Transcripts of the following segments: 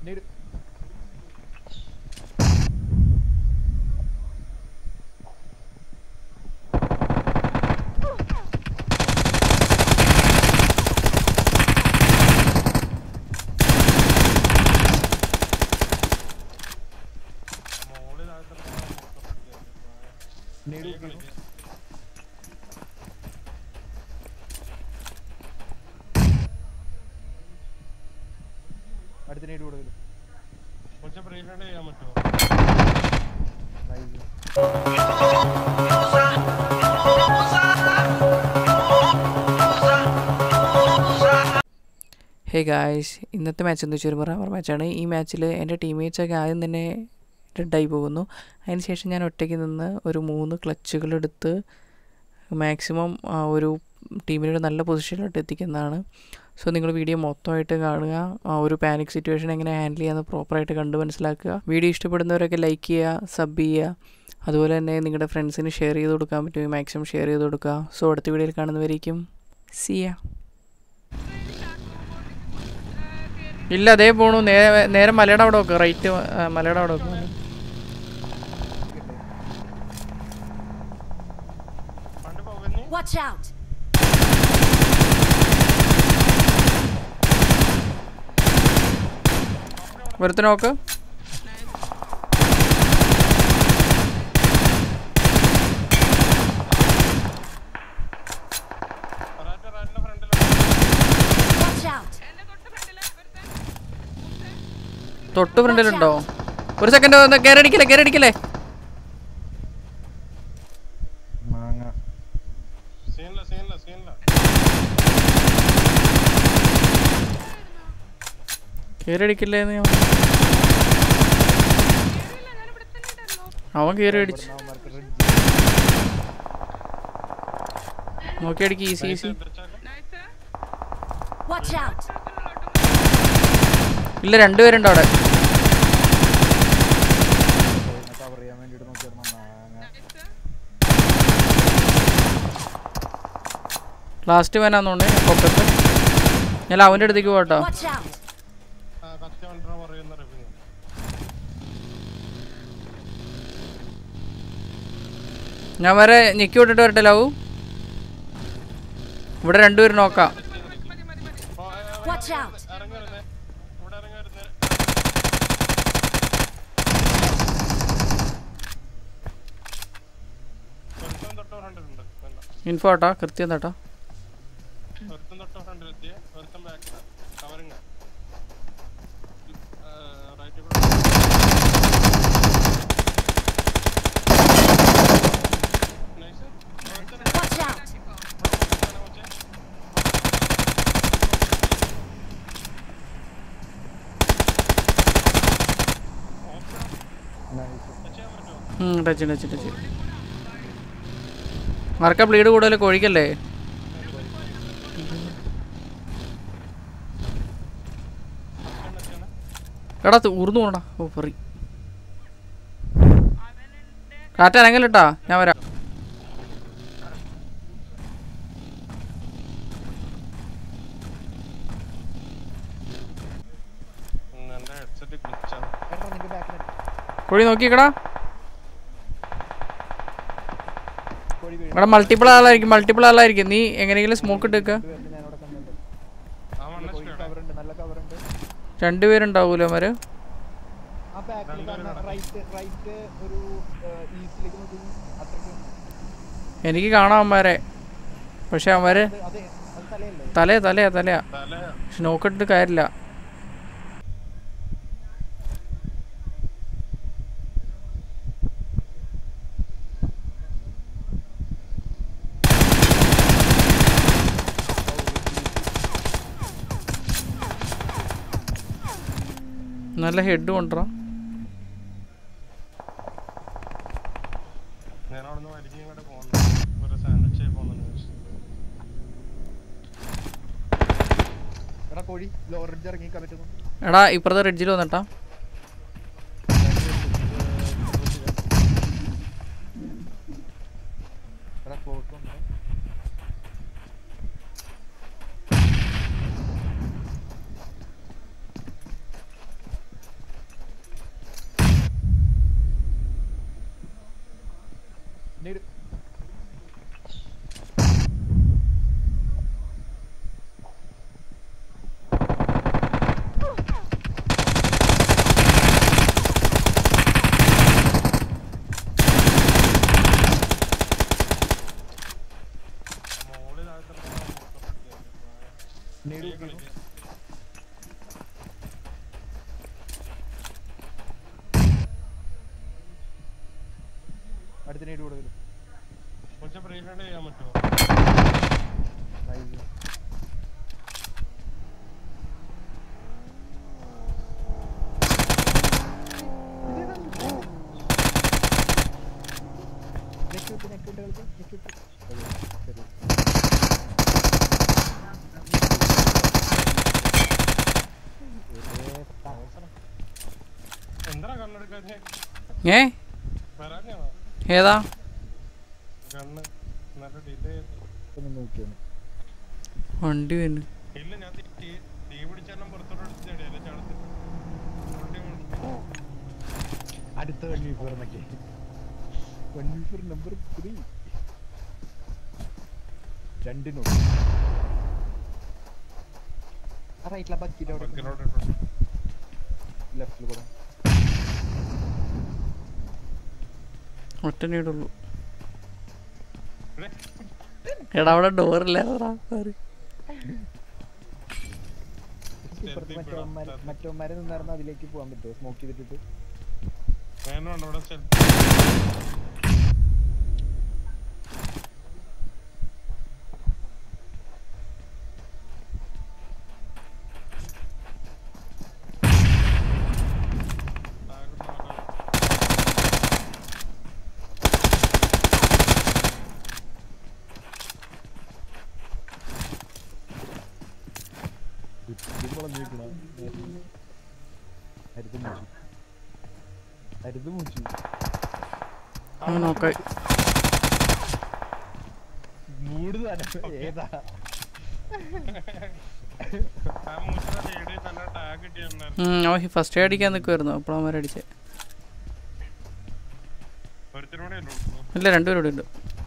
നേട് മോളിൽ താഴത്തെ നേട് കുത്തിയിരുന്നു. അടുത്ത നേട് കൂടുതൽ കുറച്ച് പ്രീഫണ്ട് ചെയ്യാൻ പറ്റുമോ നൈസ് ഹേ ഗായ്സ് ഇന്നത്തെ മാച്ച് എന്ന് വെച്ചാൽ ഒരു ബറാബർ മാച്ചാണ് ഈ മാച്ചിൽ എൻ്റെ ടീംമേറ്റ്സൊക്കെ ആദ്യം തന്നെ ഡെഡായി പോകുന്നു അതിനുശേഷം ഞാൻ ഒറ്റയ്ക്ക് നിന്ന് ഒരു മൂന്ന് ക്ലച്ചുകളെടുത്ത് മാക്സിമം ഒരു ടീമിനെ ഒരു നല്ല പൊസിഷനിലോട്ട് എത്തിക്കുന്നതാണ് സോ നിങ്ങൾ വീഡിയോ മൊത്തമായിട്ട് കാണുക ആ ഒരു പാനിക് സിറ്റുവേഷൻ എങ്ങനെ ഹാൻഡിൽ ചെയ്യാമെന്ന് പ്രോപ്പറായിട്ട് കണ്ട് മനസ്സിലാക്കുക വീഡിയോ ഇഷ്ടപ്പെടുന്നവരൊക്കെ ലൈക്ക് ചെയ്യുക സബ് ചെയ്യുക അതുപോലെ തന്നെ നിങ്ങളുടെ ഫ്രണ്ട്സിന് ഷെയർ ചെയ്ത് കൊടുക്കാൻ പറ്റുമെങ്കിൽ മാക്സിമം ഷെയർ ചെയ്ത് കൊടുക്കുക സോ അടുത്ത വീഡിയോയിൽ കാണുന്നവരേക്കും സിയ ഇല്ല അതേ പോണു നേരെ നേരെ മലയുടെ അവിടെ വെക്കുക റൈറ്റ് മലയുടെ അവിടെ വെക്കുക പണ്ട് പോകുന്നേ Watch out! ഒരുത്ത നോക്ക് റാറ്റ് റാറ്റിന്റെ ഫ്രണ്ടിൽ Watch out! തൊട്ട് ഫ്രണ്ടിലുണ്ടോ ഒരു സെക്കൻഡ് ഒന്ന് കയറടിക്കല്ലേ കയറടിക്കല്ലേ മാങ്ങ സീനില്ല സീനില്ല സീനില്ല കയറടിക്കല്ലേ എന്ന് ഞാൻ അവൻ കയറി അടിച്ചു അവന്മാർക്ക് റെഡ് നോക്കി അടിക്ക് ഈസി ഈസി തിരിച്ചാക്കാം Watch out! ഇല്ല രണ്ടുപേരുണ്ട് അവിടെ കവർ ചെയ്യാൻ വേണ്ടിട്ട് നോക്കിയായിരുന്നു മാങ്ങ ലാസ്റ്റ് വേനാന്നോണ്ടേ കൊപ്പത്ത് ഞാൻ അവൻ്റെ അടുത്തേക്ക് പോട്ടോ Watch out! ആ കത്തി വണ്ടിറ പറയുന്ന റിവ്യൂ ഞാൻ വരെ ഞെക്കി വിട്ടിട്ട് വരട്ടെ ലവ് ഇവിടെ രണ്ടുപേരും നോക്കാം Watch out! ഇറങ്ങി വരുന്നേ ഇവിടെ ഇറങ്ങി വരുന്നേ ഒരുത്തൻ തൊട്ട് ഫ്രണ്ടിലുണ്ട് വേണ്ട ഇൻഫോ ആട്ടാ കൃത്യം താട്ടാ ഒരുത്തൻ തൊട്ട് ഫ്രണ്ടിലെത്തിയ ഒരുത്തൻ ബാക്കിൽ കവറിങ് റൈറ്റ് കൂടെ നൈസ് ഒരുത്തൻ Watch out! Nice touch touch touch മറക്ക ബ്ലീഡ് കൂടുതൽ കോഴിക്കല്ലേ എടാ ഉറുന്നു പോണടാ ഓ പറ കാറ്റ് അനങ്ങലിട്ടാ ഞാൻ വരാം എന്റെ ഹെഡ്സെറ്റ് ഗ്ലിച്ചാണ് എടാ നിന്റെ ബാക്കിൽ കോഴി നോക്കിക്കടാ കോഴി വീഴും ഇവിടെ മൾട്ടിപ്പിൾ ആളായിരിക്കും മൾട്ടിപ്പിൾ ആളായിരിക്കും നീ എങ്ങനെയെങ്കിലും സ്മോക്ക് ഇട്ട് വെക്ക രണ്ടുപേർക്ക് ഞാൻ അവിടെ കണ്ടുണ്ട് ആ വണ്ണ കോഴി കവർ ഉണ്ട് നല്ല കവർ ഉണ്ട് രണ്ടുപേരുണ്ടാവൂലോ അവര് ആ ബാക്കിൽ കാണുന്ന റൈറ്റ് റൈറ്റ് ഒരു ഈസ്റ്റിലേക്ക് നോക്കി അത്രയ്ക്ക് എനിക്ക് കാണാം അവന്മാരെ പക്ഷെ അവന്മാര് അത് അതെ അത് തലയല്ലേ തലയാ തലയാ തലയാ തല പക്ഷെ നോക്കിട്ട് കാര്യമില്ല നല്ല ഹെഡ് കൊണ്ടുവരാ ഞാൻ അവിടെ നിന്ന് വലിഞ്ഞ് ഇങ്ങോട്ട് പോകുന്നു ഒരു സാൻഡ്വിച്ച് ആയി പോകുന്നുണ്ട് എടാ കോഴി ലോറിഡ്ജ് ഇറങ്ങിക്കാൻ പറ്റുന്നു എടാ ഇപ്പുറത്തെ റിഡ്ജിൽ വന്നിട്ടാ എടാ ക്ലോട്ട് ഉണ്ട് അടുത്ത നേടി കൂടുതൽ കൊച്ചു പ്രീഫണ്ട് ചെയ്യാൻ പറ്റുമോ നൈസ് നെക്കിട്ട് നെക്കിട്ട് കളിച്ച് നെക്കിട്ട് ശരി ഒരേ അവസരം എന്താ കണ്ണെടുക്കാഞ്ഞേ ഏ വരാഞ്ഞാണോ ഏതാ കണ്ണ് നല്ല ഡിലേ ഒന്ന് നോക്കിയാണ് വണ്ടി വരുന്നു ഇല്ല ഞാൻ തീ- തീ തീ പിടിച്ചെല്ലാം പുറത്തോട്ട് എടുത്ത് തേടിയല്ലേ ചാടത്തിൽ അടുത്ത വൺ വീഫർ എന്നൊക്കെ വൺ വീഫർ നമ്പർ ത്രീ രണ്ടിനോട് ആ റൈറ്റിലെ ബക്കിന്റെ അവിടെ ബക്കിലോട്ട് ഇട്ടു ലെഫ്റ്റിൽ കൂടെ ഒറ്റ നീടുള്ളൂ എടാ അവിടെ ഡോറില്ല ഇപ്പുറത്ത് മറ്റവന്മാര് മറ്റവന്മാരെ നിന്നായിരുന്നു അതിലേക്ക് പോകാൻ പറ്റുമോ സ്മോക്ക് ചെയ്തിട്ടിട്ട് വേണമുണ്ട് ഇവിടെ സെൽ ഹരിത മൂച്ചു ഹരിത മൂച്ചു നോക്കായി മൂട് തന്നെ ഏതാ ആ മൂച്ചിന്റെ സൈഡിൽ തന്നെ ടാഗ് കിട്ടിയിട്ടുണ്ടായിരുന്നു അവൻ ഫസ്റ്റ് അടിക്കാൻ നിൽക്കുമായിരുന്നു അപ്പോഴവന്മാർ അടിച്ചേ ഒരുത്തരോടെ അല്ലേ ഉള്ളൂ ഇല്ല രണ്ടുപേരും ഇവിടെ ഉണ്ട്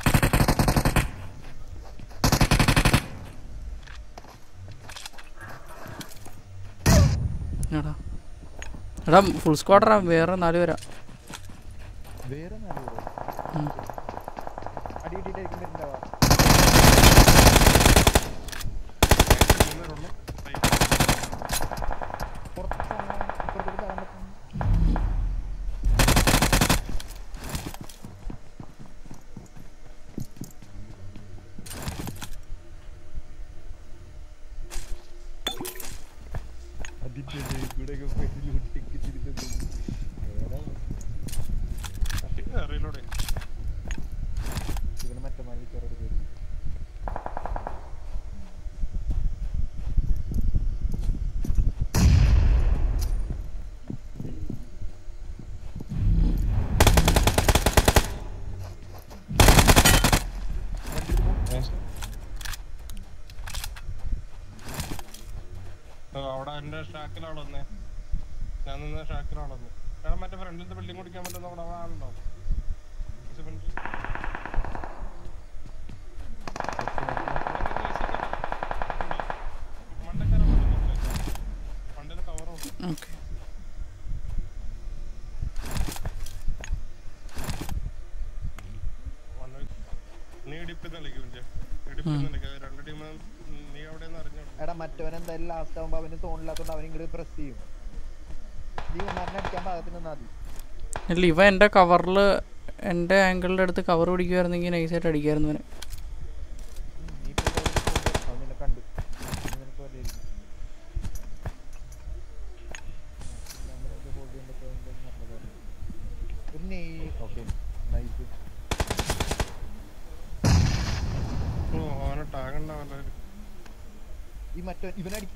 എടാ എടാ ഫുൾ സ്ക്വാഡറാ വേറെ നാല് പേരാ വേറെ നാല് പേരോ? ഉം. അടി കിട്ടിയിട്ടായിരിക്കും വരുന്നുണ്ടാവുക മൂന്നേരുള്ളൂ പുറത്ത് കാണാൻ ഇപ്പുറത്തേക്ക് കാണാൻ പറ്റും അതിന്റെ ഇടയിൽ കൂടെയൊക്കെ പോയി ലൂട്ടിയൊക്കെ തിരിച്ചത് ഏതാ? അറിയിലൂടെ ഇവന് മറ്റേ മാലിക്കാരോട് കയറി അവിടെ എന്റെ ഷാക്കിലാണ് വന്നേ ഞാൻ നിന്ന ഷാക്കിലാണ് വന്നേ എടാ മറ്റേ ഫ്രണ്ടിലത്തെ ബിൽഡിംഗ് കുടിക്കാൻ പറ്റുന്ന അവിടെ അവിടെ ആളുണ്ടോ സിമന്റ് മണ്ടക്കാരാ പണ്ടിന് കവറുണ്ട് ഓക്കെ നീ ഇടിപ്പിന്ന് കളിക്കും ഇടിപ്പിന്ന് കളിക്കുക രണ്ട് ടീം നീ എവിടെയെന്ന് അറിഞ്ഞോ എടാ മറ്റവൻ എന്തായാലും ലാസ്റ്റ് ആവുമ്പോ അവന് തോണില്ലാത്തോണ്ട് അവൻ ഇങ്ങോട്ട് പ്രസ് ചെയ്യും നീ ഉമ്മാരനെ അടിക്കാൻ പാകത്തിന് നിന്നാ മതി ഇല്ല ഇവ എൻ്റെ കവറിൽ എൻ്റെ ആംഗിളിൻ്റെ അടുത്ത് കവർ പിടിക്കുമായിരുന്നെങ്കിൽ നൈസായിട്ട് അടിക്കായിരുന്നു അവനെ ഉം, നീ ഇപ്പൊ ഇതവിടെ ഇരിക്കുമ്പോ അവൻ നിന്നെ കണ്ടു ഇനി നിനക്ക് വല്ല ഇരിക്കും. ക്യാമറ ഒക്കെ hold ചെയ്യാൻ പറ്റുമെങ്കിൽ നല്ലതാണ്. ഒരു നെയ് ഓക്കെ നൈസ് ഓ അവനെ ടാഗ് ഉണ്ടാവല്ലോ ഈ മറ്റവൻ ഇവനടി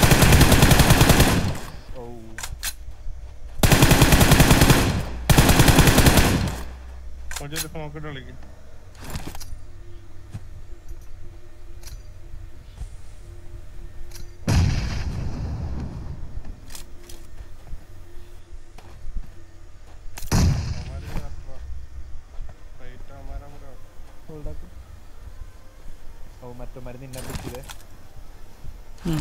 ഓ ഒരു സ്മോക്കിട്ട് കളിക്കും ഹോൾഡ് ആക്ക് ഓ മറ്റവന്മാര് നിന്നെ പറ്റിയതേ ഉം.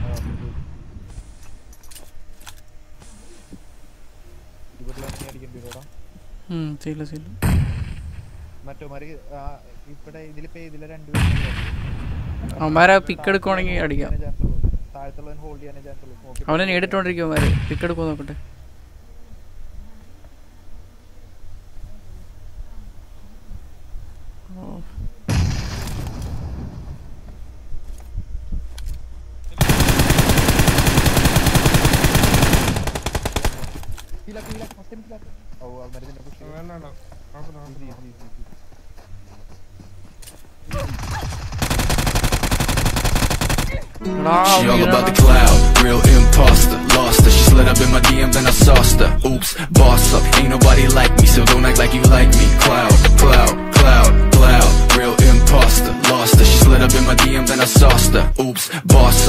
ഇരുപതിലാണ് നീ അടിക്കേണ്ടി വരോടാ ഉം, ചെയ്യില്ല ചെയ്യില്ല മറ്റവന്മാര് ആ, ഇവിടെ ഇതിലിപ്പോ ഇതിലെ രണ്ടു അവന്മാരെ പിക്ക് എടുക്കുവാണെങ്കിൽ അടിക്കാം താഴത്തുള്ളവൻ ഹോൾഡ് ചെയ്യാനേ ചാൻസ് ഉള്ളൂ നോക്കി അവനെ നേടിട്ടോണ്ടിരിക്കും അവന്മാർ പിക്ക് എടുക്കുമോ നോക്കട്ടെ കില്ല കില്ല ഫസ്റ്റ് ടൈം കില്ല ഓ അത് മരുന്നിനെ പുഷ് വേണ്ട വേണ്ട കുഴപ്പമില്ല ഈസി കുഴപ്പമില്ല ഈസി ഈസി എടാ She all about the വീഴണം. cloud, real imposter. Lost her, she slid up in my DM, then I sauced her. Oops, boss up, ain't nobody like me, so don't act like you like me. Cloud, cloud, cloud, cloud, real imposter. Lost her, she slid up in my DM, then I sauced her. Oops, boss